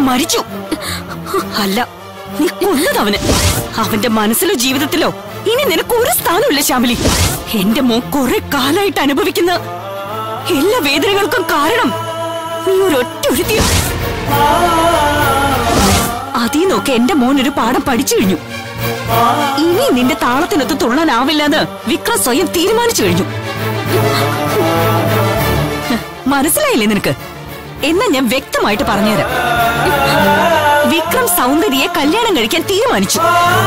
മരിച്ചു അല്ല നീ കൊന്നത് അവന് അവന്റെ മനസ്സിലോ ജീവിതത്തിലോ ഇനി നിനക്ക് ഒരു സ്ഥാനമില്ല ശ്യാമിലി എന്റെ മോൻ കുറെ കാലായിട്ട് അനുഭവിക്കുന്ന എല്ലാ വേദനകൾക്കും കാരണം നീ ഒരൊറ്റ ഒരുത്തിയ അതീന്നൊക്കെ എന്റെ മോൻ ഒരു പാഠം പഠിച്ചു കഴിഞ്ഞു ഇനി നിന്റെ താളത്തിനൊത്ത് തുള്ളാനാവില്ലെന്ന് വിക്രം സ്വയം തീരുമാനിച്ചു കഴിഞ്ഞു മനസ്സിലായില്ലേ നിനക്ക് എന്നാ ഞാൻ വ്യക്തമായിട്ട് പറഞ്ഞുതരാം വിക്രം സൗന്ദര്യയെ കല്യാണം കഴിക്കാൻ തീരുമാനിച്ചു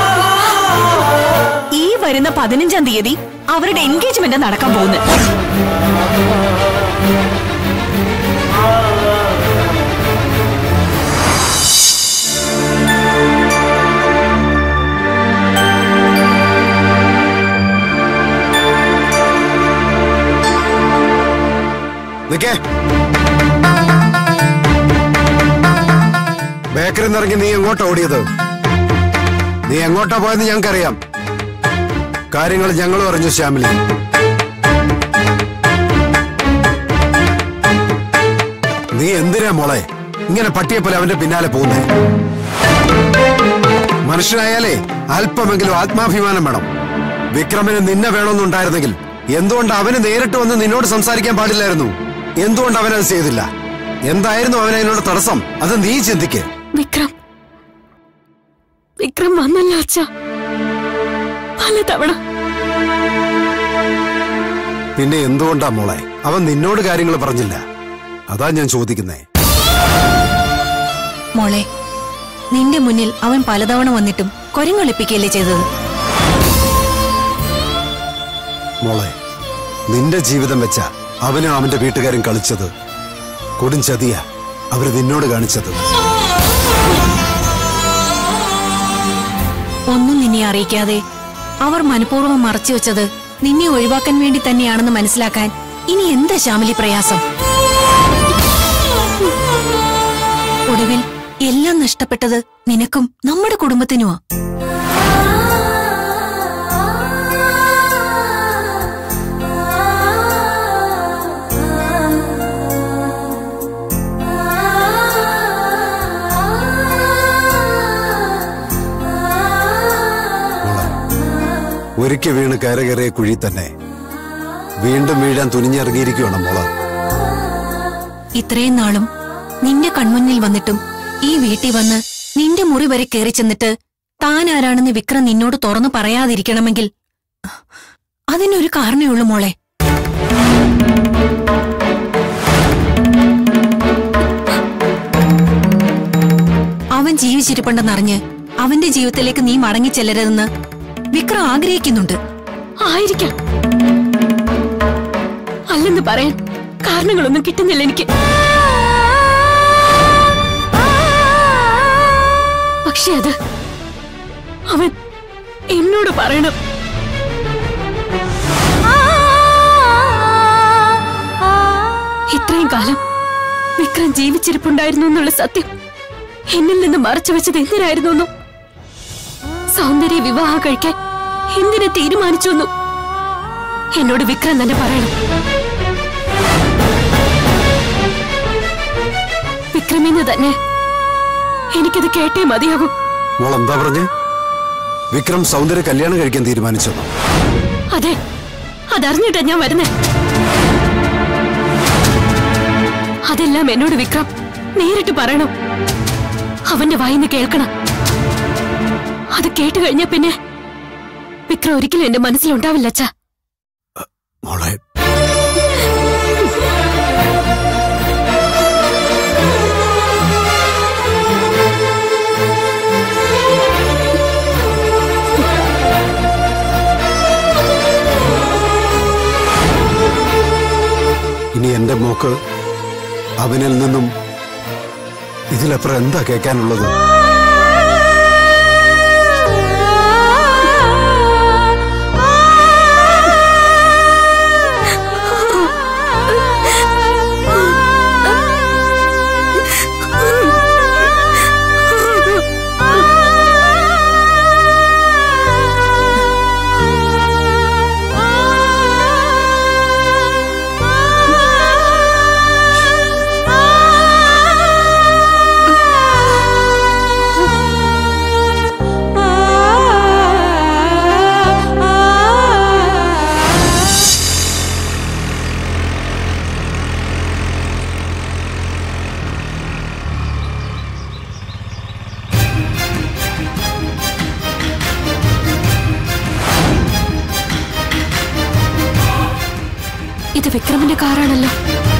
ഈ വരുന്ന പതിനഞ്ചാം തീയതി അവരുടെ എൻഗേജ്മെന്റ് നടക്കാൻ പോകുന്നത് നിക്കേ ബേക്കറിൽ നിന്നിറങ്ങി നീ എങ്ങോട്ടാ ഓടിയത് നീ എങ്ങോട്ടാ പോയെന്ന് ഞങ്ങൾക്കറിയാം കാര്യങ്ങൾ ഞങ്ങളും അറിഞ്ഞു ശ്യാമിലി നീ എന്തിനാ മോളെ ഇങ്ങനെ പട്ടിയെ പോലെ അവന്റെ പിന്നാലെ പോകുന്നേ മനുഷ്യനായാലേ അല്പമെങ്കിലും ആത്മാഭിമാനം വേണം വിക്രമിന് നിന്നെ വേണമെന്നുണ്ടായിരുന്നെങ്കിൽ എന്തുകൊണ്ട് അവന് നേരിട്ട് വന്ന് നിന്നോട് സംസാരിക്കാൻ പാടില്ലായിരുന്നു എന്തുകൊണ്ട് അവനത് ചെയ്തില്ല എന്തായിരുന്നു അവനതിനോട് തടസ്സം അത് നീ ചിന്തിക്ക് വിക്രം വിക്രം വന്നല്ലോ അച്ഛ പലതവണ പിന്നെ എന്തുകൊണ്ടാ മോളെ അവൻ നിന്നോട് കാര്യങ്ങൾ പറഞ്ഞില്ല അതാ ഞാൻ ചോദിക്കുന്നേ മോളെ നിന്റെ മുന്നിൽ അവൻ പലതവണ വന്നിട്ടും കൊരങ്ങൊളിപ്പിക്കുകയല്ലേ ചെയ്തത് മോളെ നിന്റെ ജീവിതം വെച്ച അവനും അവന്റെ വീട്ടുകാരും കളിച്ചത് കൊടും ചതിയ അവര് നിന്നോട് കാണിച്ചത് ഒന്നും നിന്നെ അറിയിക്കാതെ അവർ മനഃപൂർവ്വം മറച്ചു വെച്ചത് നിന്നെ ഒഴിവാക്കാൻ വേണ്ടി തന്നെയാണെന്ന് മനസ്സിലാക്കാൻ ഇനി എന്താ ശ്യാമിലി പ്രയാസം ഒടുവിൽ എല്ലാം നഷ്ടപ്പെട്ടത് നിനക്കും നമ്മുടെ കുടുംബത്തിനുമാ ഒരിക്കൽ വീണ് കയറകയറിയ കുഴി തന്നെ വീണ്ടും വീഴാൻ തുനിഞ്ഞിറങ്ങിയിരിക്കുകയാണ് മോള് ഇത്രയും നാളും നിന്റെ കൺമുന്നിൽ വന്നിട്ടും ഈ വീട്ടിൽ വന്ന് നിന്റെ മുറി വരെ കയറി ചെന്നിട്ട് താൻ ആരാണെന്ന് വിക്രം നിന്നോട് തുറന്നു പറയാതിരിക്കണമെങ്കിൽ അതിനൊരു കാരണമേ ഉള്ളൂ മോളെ അവൻ ജീവിച്ചിരിപ്പുണ്ടെന്നറിഞ്ഞ് അവന്റെ ജീവിതത്തിലേക്ക് നീ മടങ്ങി ചെല്ലരുതെന്ന് വിക്രം ആഗ്രഹിക്കുന്നുണ്ട് ആയിരിക്കാം അല്ലെന്ന് പറയാൻ കാരണങ്ങളൊന്നും കിട്ടുന്നില്ല എനിക്ക് പക്ഷെ അത് അവൻ എന്നോട് പറയണം ഇത്രയും കാലം വിക്രം ജീവിച്ചിരിപ്പുണ്ടായിരുന്നു എന്നുള്ള സത്യം എന്നിൽ നിന്ന് മറച്ചു വെച്ചത് എന്തിനായിരുന്നു എന്നും സൗന്ദര്യ വിവാഹം കഴിക്കാൻ എന്തിനെ തീരുമാനിച്ചു എന്നും എന്നോട് വിക്രം തന്നെ പറയണം വിക്രമിന്ന് തന്നെ എനിക്കത് കേട്ടേ മതിയാകൂ മോൾ എന്താ പറഞ്ഞേ വിക്രം സൗന്ദര്യ കല്യാണം കഴിക്കാൻ തീരുമാനിച്ചു അതെ അതറിഞ്ഞിട്ടാ ഞാൻ വരുന്നേ അതെല്ലാം എന്നോട് വിക്രം നേരിട്ട് പറയണം അവന്റെ വായിന്ന് കേൾക്കണം അത് കേട്ട് കഴിഞ്ഞ പിന്നെ വിക്രം ഒരിക്കലും എന്റെ മനസ്സിലുണ്ടാവില്ല അച്ഛാ മോളെ ഇനി എന്റെ മോക്ക് അവനിൽ നിന്നും ഇതിലപ്പുറം എന്താ കേൾക്കാനുള്ളത് Ah കാറാണല്ലോ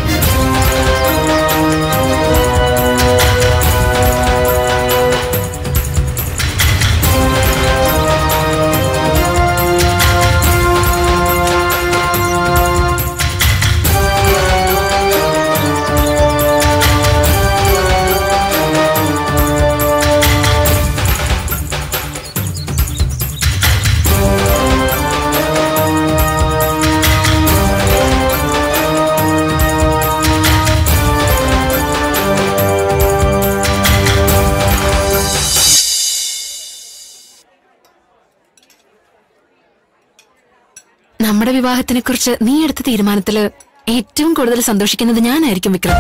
നമ്മുടെ വിവാഹത്തിനെ കുറിച്ച് നീ എടുത്ത തീരുമാനത്തില് ഏറ്റവും കൂടുതൽ സന്തോഷിക്കുന്നത് ഞാനായിരിക്കും വിക്രം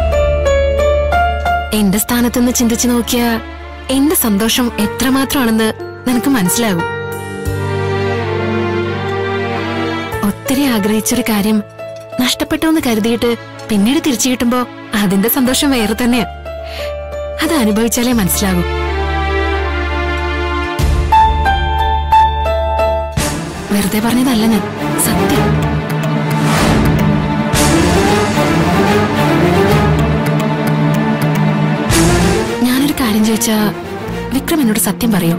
എന്റെ സ്ഥാനത്ത് നിന്ന് ചിന്തിച്ചു നോക്കിയ എന്റെ സന്തോഷം എത്രമാത്രമാണെന്ന് നിനക്ക് മനസ്സിലാകും ഒത്തിരി ആഗ്രഹിച്ചൊരു കാര്യം നഷ്ടപ്പെട്ടു എന്ന് കരുതിയിട്ട് പിന്നീട് തിരിച്ചു കിട്ടുമ്പോ അതിന്റെ സന്തോഷം വേറെ തന്നെയാ അത് അനുഭവിച്ചാലേ മനസ്സിലാകൂ വെറുതെ പറഞ്ഞതല്ല ഞാൻ സത്യം ഞാനൊരു കാര്യം ചോദിച്ചാ വിക്രം എന്നോട് സത്യം പറയൂ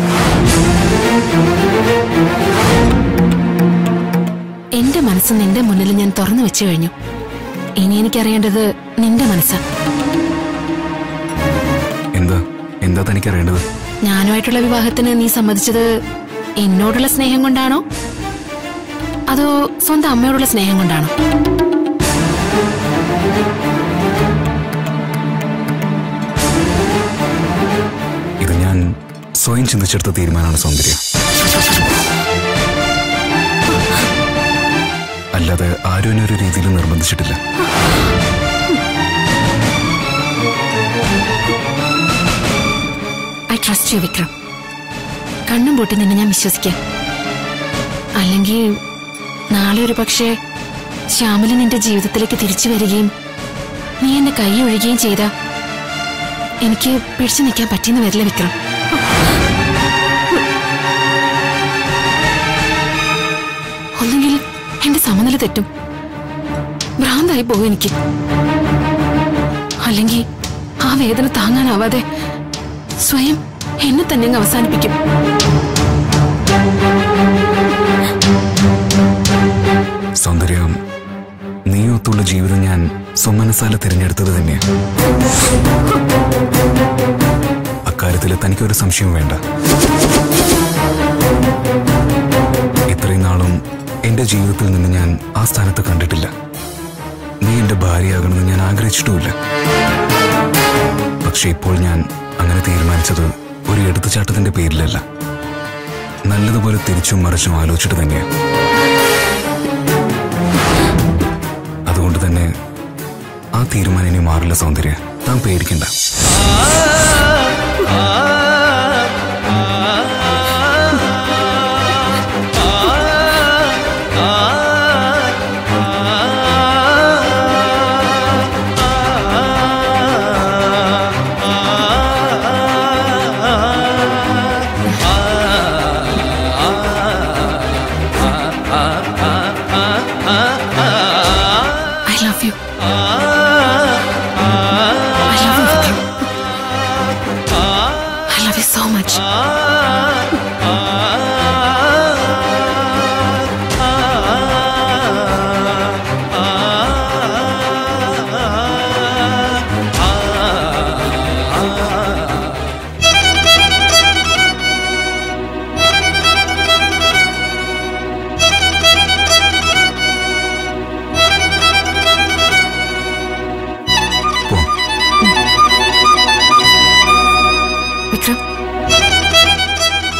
എന്റെ മനസ്സ് നിന്റെ മുന്നിൽ ഞാൻ തുറന്നു വെച്ചു കഴിഞ്ഞു ഇനി എനിക്കറിയേണ്ടത് നിന്റെ മനസ്സാ എന്താ എന്താ തനിക്കറിയേണ്ടത് ഞാനുമായിട്ടുള്ള വിവാഹത്തിന് നീ സമ്മതിച്ചത് എന്നോടുള്ള സ്നേഹം കൊണ്ടാണോ അതോ സ്വന്തം അമ്മയോടുള്ള സ്നേഹം കൊണ്ടാണോ ഇത് ഞാൻ സ്വയം ചിന്തിച്ചെടുത്ത തീരുമാനമാണ് സൗന്ദര്യ അല്ലാതെ ആരും എന്നെ ഒരു രീതിയിൽ നിർബന്ധിച്ചിട്ടില്ല ഐ ട്രസ്റ്റ് യു വിക്രം കണ്ണും പൂട്ടി നിന്നെ ഞാൻ വിശ്വസിക്കാം അല്ലെങ്കിൽ നാളെ ഒരു പക്ഷേ ശ്യാമലൻ എന്റെ ജീവിതത്തിലേക്ക് തിരിച്ചു വരികയും നീ എന്നെ കൈ ഒഴുകുകയും ചെയ്ത എനിക്ക് പിടിച്ചു നിൽക്കാൻ പറ്റിയെന്ന് വരില്ല വിക്രം ഒന്നുകിൽ എന്റെ സമനില തെറ്റും ഭ്രാന്തായി പോകും എനിക്ക് അല്ലെങ്കിൽ ആ വേദന താങ്ങാനാവാതെ സ്വയം എന്നെ തന്നെ അങ്ങ് അവസാനിപ്പിക്കും സൗന്ദര്യം നീയൊത്തുള്ള ജീവിതം ഞാൻ സ്വമനസാല തിരഞ്ഞെടുത്തത് തന്നെയാണ് അക്കാര്യത്തിൽ തനിക്കൊരു സംശയം വേണ്ട ഇത്രയും നാളും എന്റെ ജീവിതത്തിൽ നിന്ന് ഞാൻ ആ സ്ഥാനത്ത് കണ്ടിട്ടില്ല നീ എന്റെ ഭാര്യയാകണമെന്ന് ഞാൻ ആഗ്രഹിച്ചിട്ടുമില്ല പക്ഷെ ഇപ്പോൾ ഞാൻ അങ്ങനെ തീരുമാനിച്ചത് ഒരു എടുത്തുചാട്ടത്തിന്റെ പേരിലല്ല നല്ലതുപോലെ തിരിച്ചും മറിച്ചും ആലോചിച്ചിട്ട് തന്നെയാണ് അതുകൊണ്ട് തന്നെ ആ തീരുമാനം ഇനി മാറില്ല സൗന്ദര്യ താൻ പേടിക്കണ്ട I love you I love you Vikram I love you so much പോ വിക്രം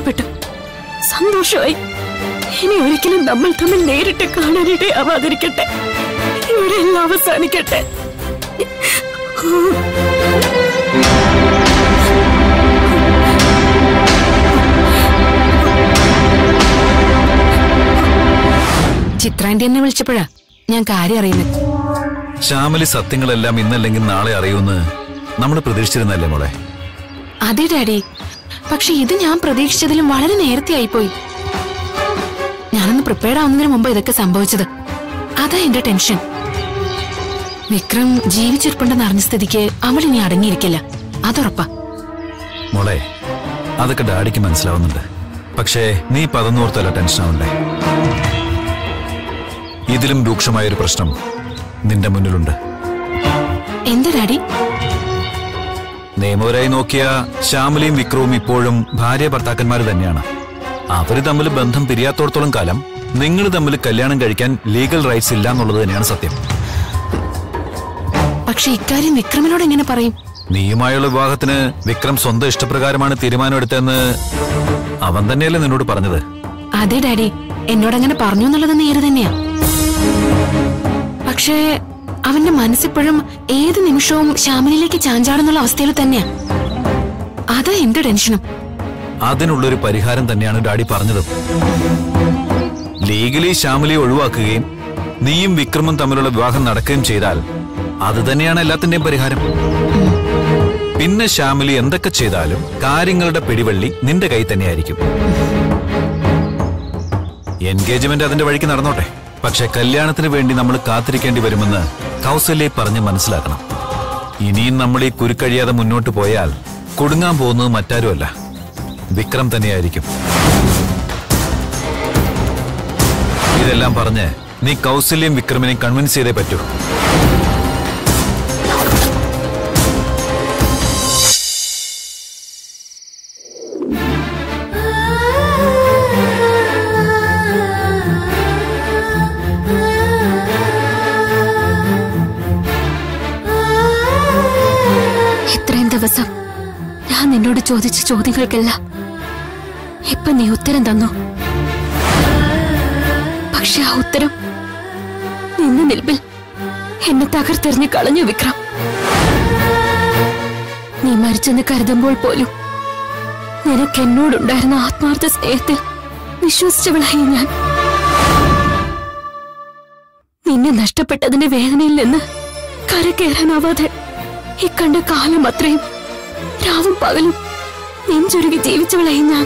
ഇഷ്ടപ്പെട്ടു സന്തോഷമായി ഇനി ഒരിക്കലും നമ്മൾ തമ്മിൽ നേരിട്ട് കാണാനിടയാവാതിരിക്കട്ടെ ഇവിടെ എല്ലാം അവസാനിക്കട്ടെ ചിത്രാന്റി എന്നെ വിളിച്ചപ്പോഴാ ഞാൻ കാര്യം അറിയുന്നത് ശ്യാമലി സത്യങ്ങളെല്ലാം ഇന്നല്ലെങ്കിൽ നാളെ അറിയുമെന്ന് നമ്മൾ പ്രതീക്ഷിച്ചിരുന്നല്ലേ മോളെ അതെ ഡാഡി പക്ഷെ ഇത് ഞാൻ പ്രതീക്ഷിച്ചതിലും വളരെ നേരത്തെ ആയിപ്പോയി ഞാനൊന്ന് പ്രിപ്പയർഡ് ആവുന്നതിന് മുമ്പ് ഇതൊക്കെ സംഭവിച്ചത് അതാ എന്റെ ടെൻഷൻ വിക്രം ജീവിച്ചിരിപ്പുണ്ടെന്ന് അറിഞ്ഞ സ്ഥിതിക്ക് അവൾ ഇനി അടങ്ങിയിരിക്കില്ല അതുറപ്പാ മോളെ അതൊക്കെ ഡാഡിക്ക് മനസ്സിലാവുന്നുണ്ട് പക്ഷേ നീ പതന്നോർത്തല്ല ടെൻഷൻ ആവണ്ടേ ഇതിലും രൂക്ഷമായൊരു പ്രശ്നം നിന്റെ മുന്നിലുണ്ട് എന്താ ഡാഡി നിയമപരമായി നോക്കിയ ശ്യാമലയും വിക്രവും ഇപ്പോഴും ഭാര്യ ഭർത്താക്കന്മാർ തന്നെയാണ് അവര് തമ്മിൽ ബന്ധം പിരിയാത്തോടത്തോളം കാലം നിങ്ങൾ തമ്മിൽ കല്യാണം കഴിക്കാൻ ലീഗൽ റൈറ്റ്സ് ഇല്ല എന്നുള്ളത് തന്നെയാണ് സത്യം പക്ഷെ ഇക്കാര്യം വിക്രമിനോട് എങ്ങനെ പറയും നീയുമായുള്ള വിവാഹത്തിന് വിക്രം സ്വന്തം ഇഷ്ടപ്രകാരമാണ് തീരുമാനമെടുത്തതെന്ന് അവൻ തന്നെയല്ലേ നിന്നോട് പറഞ്ഞത് അതെ ഡാഡി എന്നോടങ്ങനെ പറഞ്ഞു എന്നുള്ളത് നേര് തന്നെയാ പക്ഷേ അവന്റെ മനസ്സിപ്പോഴും ഏത് നിമിഷവും ശ്യാമിനിലേക്ക് ചാഞ്ചാടുന്നുള്ള അവസ്ഥയിൽ തന്നെയാ അതാ എന്റെ ടെൻഷനും അതിനുള്ളൊരു പരിഹാരം തന്നെയാണ് ഡാഡി പറഞ്ഞത് ലീഗലി ശ്യാമലിയെ ഒഴിവാക്കുകയും നീയും വിക്രമും തമ്മിലുള്ള വിവാഹം നടക്കുകയും ചെയ്താൽ അത് തന്നെയാണ് എല്ലാത്തിന്റെയും പരിഹാരം പിന്നെ ശ്യാമലി എന്തൊക്കെ ചെയ്താലും കാര്യങ്ങളുടെ പിടിവള്ളി നിന്റെ കൈ തന്നെയായിരിക്കും എൻഗേജ്മെന്റ് അതിന്റെ വഴിക്ക് നടന്നോട്ടെ പക്ഷെ കല്യാണത്തിന് വേണ്ടി നമ്മൾ കാത്തിരിക്കേണ്ടി വരുമെന്ന് കൗസല്യെ പറഞ്ഞ് മനസ്സിലാക്കണം ഇനിയും നമ്മൾ ഈ കുരുക്കഴിയാതെ മുന്നോട്ട് പോയാൽ കുടുങ്ങാൻ പോകുന്നത് മറ്റാരുമല്ല വിക്രം തന്നെയായിരിക്കും ഇതെല്ലാം പറഞ്ഞ് നീ കൗസല്യം വിക്രമിനെ കൺവിൻസ് ചെയ്തേ പറ്റൂ ഇത്രയും ദിവസം ഞാൻ നിന്നോട് ചോദിച്ച ചോദ്യങ്ങൾക്കെല്ലാം ഇപ്പൊ നീ ഉത്തരം തന്നു പക്ഷെ ആ ഉത്തരം നിന്ന നിൽപ്പിൽ എന്നെ തകർത്തെറിഞ്ഞ് കളഞ്ഞു വിക്രം നീ മരിച്ചെന്ന് കരുതുമ്പോൾ പോലും നിനക്ക് എന്നോടുണ്ടായിരുന്ന ആത്മാർത്ഥ സ്നേഹത്തിൽ വിശ്വസിച്ചവളായി ഞാൻ നിന്നെ നഷ്ടപ്പെട്ടതിന്റെ വേദനയിൽ നിന്ന് കരകയറാനാവാതെ ഇക്കണ്ട കാലം അത്രയും രാവും പകലും നെഞ്ചുരുകി ജീവിച്ചവളായി ഞാൻ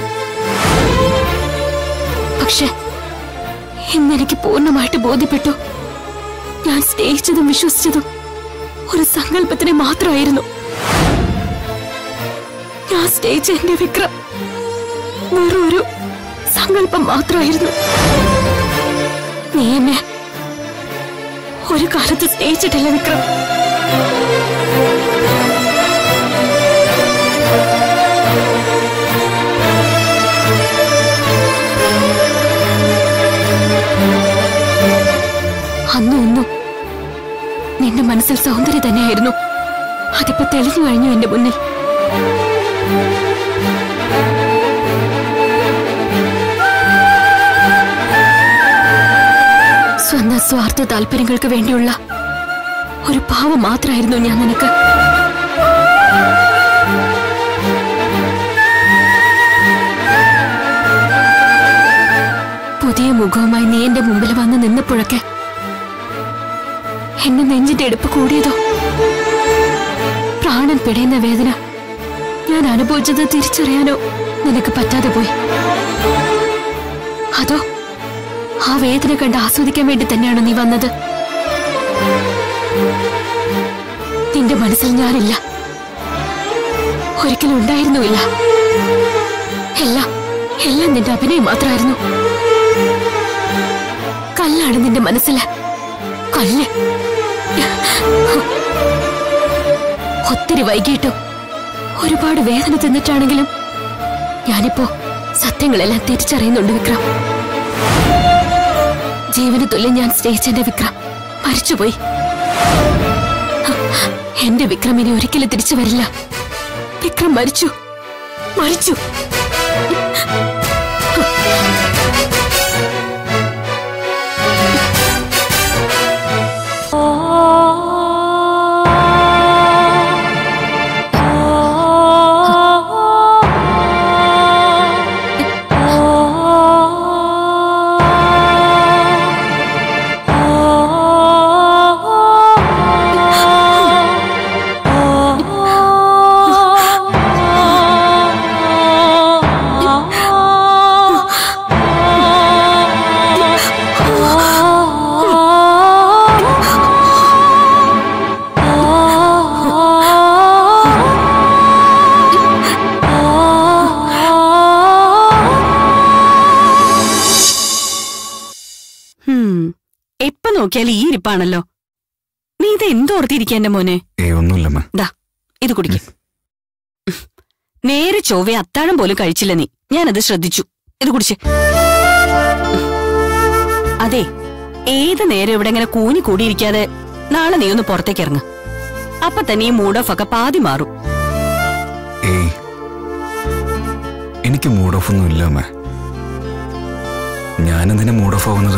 പക്ഷെ ഇന്നെനിക്ക് പൂർണ്ണമായിട്ട് ബോധ്യപ്പെട്ടു ഞാൻ സ്നേഹിച്ചതും വിശ്വസിച്ചതും ഒരു സങ്കല്പത്തിനെ മാത്രമായിരുന്നു ഞാൻ സ്നേഹിച്ച എന്റെ വിക്രം വെറും ഒരു സങ്കല്പം മാത്രമായിരുന്നു നീ എന്നെ ഒരു കാലത്ത് സ്നേഹിച്ചിട്ടില്ല വിക്രം അന്നും ഇന്നും നിന്റെ മനസ്സിൽ സൗന്ദര്യം തന്നെയായിരുന്നു അതിപ്പോ തെളിഞ്ഞു കഴിഞ്ഞു എന്റെ മുന്നിൽ സ്വന്തം സ്വാർത്ഥ താല്പര്യങ്ങൾക്ക് വേണ്ടിയുള്ള ഒരു പാവം മാത്രമായിരുന്നു ഞാൻ നിനക്ക് പുതിയ മുഖവുമായി നീ എന്റെ മുമ്പിൽ വന്ന് നിന്നപ്പോഴൊക്കെ എന്നെ നെഞ്ചിന്റെ എടുപ്പ് കൂടിയതോ പ്രാണൻ പിടയുന്ന വേദന ഞാൻ അനുഭവിച്ചത് തിരിച്ചറിയാനോ നിനക്ക് പറ്റാതെ പോയി അതോ ആ വേദന കണ്ട് ആസ്വദിക്കാൻ വേണ്ടി തന്നെയാണോ നീ വന്നത് നിന്റെ മനസ്സിൽ ഞാനില്ല ഒരിക്കലും ഉണ്ടായിരുന്നുമില്ല എല്ലാം എല്ലാം നിന്റെ അഭിനയം മാത്രമായിരുന്നു കല്ലാണ് നിന്റെ മനസ്സില് കല്ല് ഒത്തിരി വൈകിട്ടും ഒരുപാട് വേദന തിന്നിട്ടാണെങ്കിലും ഞാനിപ്പോ സത്യങ്ങളെല്ലാം തിരിച്ചറിയുന്നുണ്ട് വിക്രം ജീവന് തുല്യം ഞാൻ സ്നേഹിച്ചെന്റെ വിക്രം മരിച്ചുപോയി എന്റെ വിക്രം ഇനി ഒരിക്കലും തിരിച്ചു വരില്ല വിക്രം മരിച്ചു മരിച്ചു നോക്കിയാൽ ഈ ഇരിപ്പാണല്ലോ നീ ഇത് എന്തോർത്തിരിക്കുക എന്റെ മോനെ ഏ ഒന്നുമില്ലമ്മ ദാ ഇത് കുടിക്ക നേരെ ചൊവ്വെ അത്താഴം പോലും കഴിച്ചില്ല നീ ഞാനത് ശ്രദ്ധിച്ചു ഇത് കുടിച്ച് അതെ ഏത് നേരം ഇവിടെ ഇങ്ങനെ കൂനി കൂടിയിരിക്കാതെ നാളെ നീ ഒന്ന് പുറത്തേക്ക് ഇറങ്ങ അപ്പൊ തന്നെ ഈ മൂഡ് ഓഫ് ഒക്കെ പാതി മാറും ഏയ് എനിക്ക് മൂഡ് ഓഫ് ഒന്നും ഇല്ല അമ്മ ഞാനെന്തിനാ മൂഡ് ഓഫ് ആവുന്നത്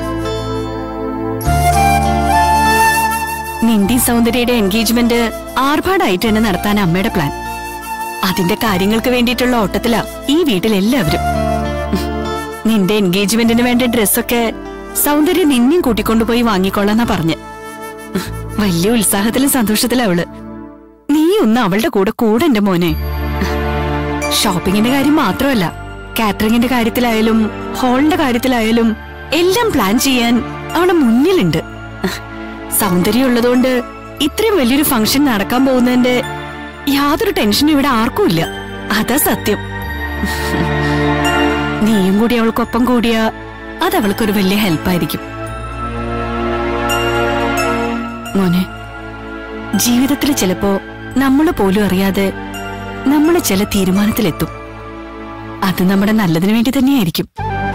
നിന്റെയും സൗന്ദര്യയുടെ എൻഗേജ്മെന്റ് ആർഭാടായിട്ട് തന്നെ നടത്താൻ അമ്മയുടെ പ്ലാൻ അതിന്റെ കാര്യങ്ങൾക്ക് വേണ്ടിയിട്ടുള്ള ഓട്ടത്തിലാ ഈ വീട്ടിൽ എല്ലാവരും നിന്റെ എൻഗേജ്മെന്റിന് വേണ്ട ഡ്രസ്സൊക്കെ സൗന്ദര്യം നിന്നെയും കൂട്ടിക്കൊണ്ടുപോയി വാങ്ങിക്കൊള്ളാന്നാ പറഞ്ഞ് വലിയ ഉത്സാഹത്തിലും സന്തോഷത്തിലും അവള് നീ ഒന്ന് അവളുടെ കൂടെ കൂടെ എന്റെ മോനെ ഷോപ്പിങ്ങിന്റെ കാര്യം മാത്രമല്ല കാറ്ററിംഗിന്റെ കാര്യത്തിലായാലും ഹോളിന്റെ കാര്യത്തിലായാലും എല്ലാം പ്ലാൻ ചെയ്യാൻ അവളെ മുന്നിലുണ്ട് സൗന്ദര്യം ഉള്ളതുകൊണ്ട് ഇത്രയും വലിയൊരു ഫംഗ്ഷൻ നടക്കാൻ പോകുന്നതിന്റെ യാതൊരു ടെൻഷനും ഇവിടെ ആർക്കും ഇല്ല അതാ സത്യം നീയും കൂടി അവൾക്കൊപ്പം കൂടിയ അത് അവൾക്കൊരു വലിയ ഹെൽപ്പായിരിക്കും മോനെ ജീവിതത്തിൽ ചിലപ്പോ നമ്മൾ പോലും അറിയാതെ നമ്മൾ ചില തീരുമാനത്തിലെത്തും അത് നമ്മുടെ നല്ലതിനു വേണ്ടി തന്നെയായിരിക്കും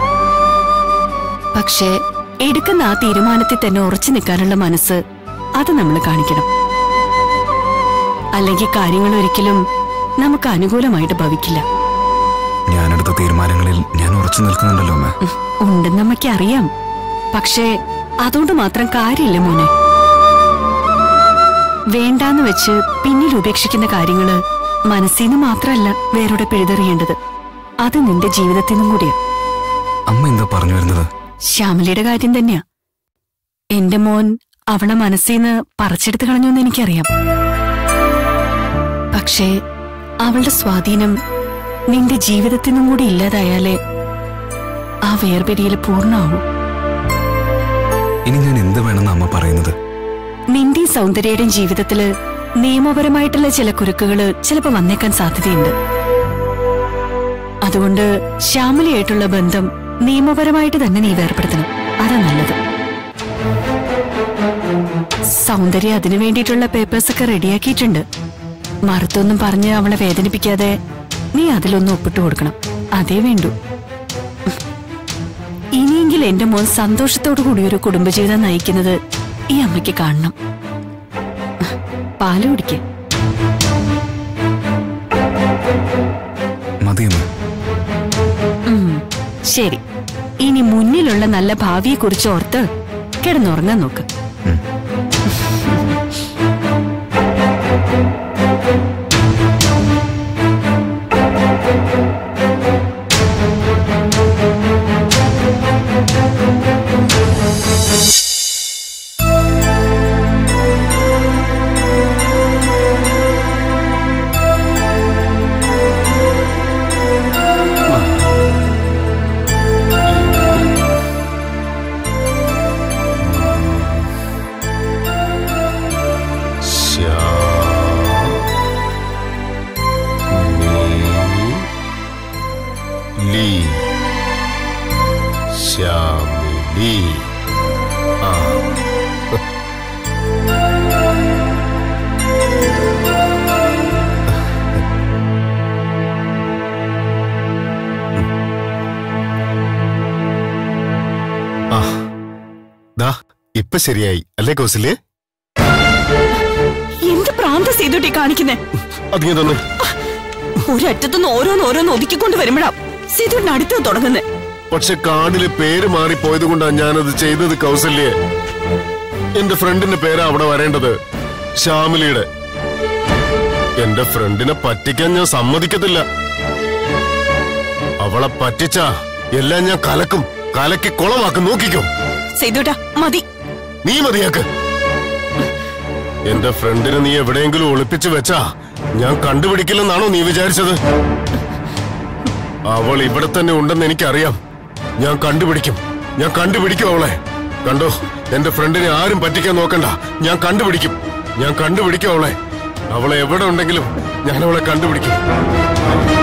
പക്ഷേ എടുക്കുന്ന ആ തീരുമാനത്തിൽ തന്നെ ഉറച്ചു നിൽക്കാനുള്ള മനസ്സ് അത് നമ്മൾ കാണിക്കണം അല്ലെങ്കിൽ കാര്യങ്ങൾ ഒരിക്കലും നമുക്ക് അനുകൂലമായിട്ട് ഭവിക്കില്ല ഞാനെടുത്ത തീരുമാനങ്ങളിൽ ഞാൻ ഉറച്ചു നിൽക്കുന്നുണ്ടല്ലോ അമ്മ ഉം, ഉണ്ടെന്ന് അമ്മയ്ക്ക് അറിയാം പക്ഷേ അതുകൊണ്ട് മാത്രം കാര്യമില്ല മോനെ വേണ്ടാന്ന് വെച്ച് പിന്നിൽ ഉപേക്ഷിക്കുന്ന കാര്യങ്ങള് മനസ്സിൽ നിന്ന് മാത്രമല്ല വേറോടെ പിഴുതെറിയേണ്ടത് അത് നിന്റെ ജീവിതത്തിൽ നിന്നും കൂടിയാ അമ്മ എന്താ പറഞ്ഞു വരുന്നത് ശ്യാമലയുടെ കാര്യം തന്നെയാ എന്റെ മോൻ അവളെ മനസ്സിന്ന് പറിച്ചെടുത്ത് കളഞ്ഞു എന്ന് എനിക്കറിയാം പക്ഷേ അവളുടെ സ്വാധീനം നിന്റെ ജീവിതത്തിൽ നിന്നും കൂടി ഇല്ലാതായാലേ ആ വേർപിരിയൽ പൂർണ്ണമാവൂ ഇനി ഞാൻ എന്ത് വേണമെന്ന് അമ്മ പറയുന്നത് നിന്റെ സൗന്ദര്യയുടെയും ജീവിതത്തില് നിയമപരമായിട്ടുള്ള ചില കുരുക്കുകള് ചിലപ്പോ വന്നേക്കാൻ സാധ്യതയുണ്ട് അതുകൊണ്ട് ശ്യാമലയായിട്ടുള്ള ബന്ധം നിയമപരമായിട്ട് തന്നെ നീ വേർപെടുത്തണം അതാ നല്ലത് സൗന്ദര്യം അതിനു വേണ്ടിയിട്ടുള്ള പേപ്പേഴ്സ് ഒക്കെ റെഡിയാക്കിയിട്ടുണ്ട് മറുത്തൊന്നും പറഞ്ഞ് അവളെ വേദനിപ്പിക്കാതെ നീ അതിലൊന്നും ഒപ്പിട്ട് കൊടുക്കണം അതേ വേണ്ടൂ ഇനിയെങ്കിലും എന്റെ മോൻ സന്തോഷത്തോടു കൂടി ഒരു കുടുംബജീവിതം നയിക്കുന്നത് ഈ അമ്മയ്ക്ക് കാണണം പാല് കുടിക്ക മതിയമ്മ ശരി ഇനി മുന്നിലുള്ള നല്ല ഭാവിയെ കുറിച്ച് ഓർത്ത് കിടന്നുറങ്ങാൻ നോക്ക് ലീ ശ്യാമിലി ആ ആ ദാ ഇപ്പൊ ശരിയായി അല്ലേ കൗസല്യേ എന്ത് പ്രാന്ത ചെയ്തോട്ടി കാണിക്കുന്നേ അതിങ്ങനെ തന്നെ ഒരറ്റത്തുനിന്ന് ഓരോന്ന് ഓരോന്ന് ഒതുക്കിക്കൊണ്ട് വരുമ്പോഴാ സീതുവിന്റെ അടുത്ത് തുടങ്ങുന്നേ പക്ഷെ കാർഡില് പേര് മാറിപ്പോയത് കൊണ്ടാണ് ഞാനത് ചെയ്തത് കൗസല്യെ എന്റെ ഫ്രണ്ടിന്റെ പേരാ അവിടെ വരേണ്ടത് ശ്യാമിലിയുടെ എന്റെ ഫ്രണ്ടിനെ പറ്റിക്കാൻ ഞാൻ സമ്മതിക്കത്തില്ല അവളെ പറ്റിച്ചാ എല്ലാം ഞാൻ കലക്കും കലക്കി കുളമാക്കും നോക്കിക്കോ സീതുട്ടാ മതി നീ മതിയാക്ക് എന്റെ ഫ്രണ്ടിനെ നീ എവിടെയെങ്കിലും ഒളിപ്പിച്ചു വെച്ചാ ഞാൻ കണ്ടുപിടിക്കില്ലെന്നാണോ നീ വിചാരിച്ചത് അവൾ ഇവിടെ തന്നെ ഉണ്ടെന്ന് എനിക്കറിയാം ഞാൻ കണ്ടുപിടിക്കും ഞാൻ കണ്ടുപിടിക്കും അവളെ കണ്ടോ എന്റെ ഫ്രണ്ടിനെ ആരും പറ്റിക്കാൻ നോക്കണ്ട ഞാൻ കണ്ടുപിടിക്കും ഞാൻ കണ്ടുപിടിക്കും അവളെ അവളെ എവിടെ ഉണ്ടെങ്കിലും ഞാൻ അവളെ കണ്ടുപിടിക്കും